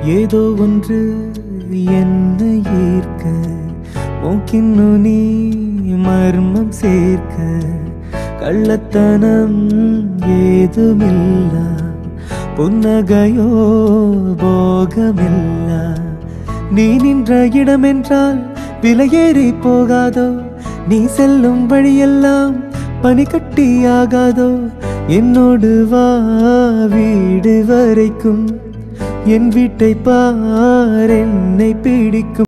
ஏதோ ஒன்று என்னை ஈர்க்க மூக்கின்னு நீ மர்மம் சேர்க்க கள்ளத்தனம் ஏதுமில்லா புன்னகையோ போகமில்லா நீ நின்ற இடமென்றால் விலையேறி போகாதோ நீ செல்லும் வழியெல்லாம் பனிக்கட்டியாகாதோ என்னோடு வா வீடு வரைக்கும் என் வீட்டை பார் என்னை பிடிக்கும்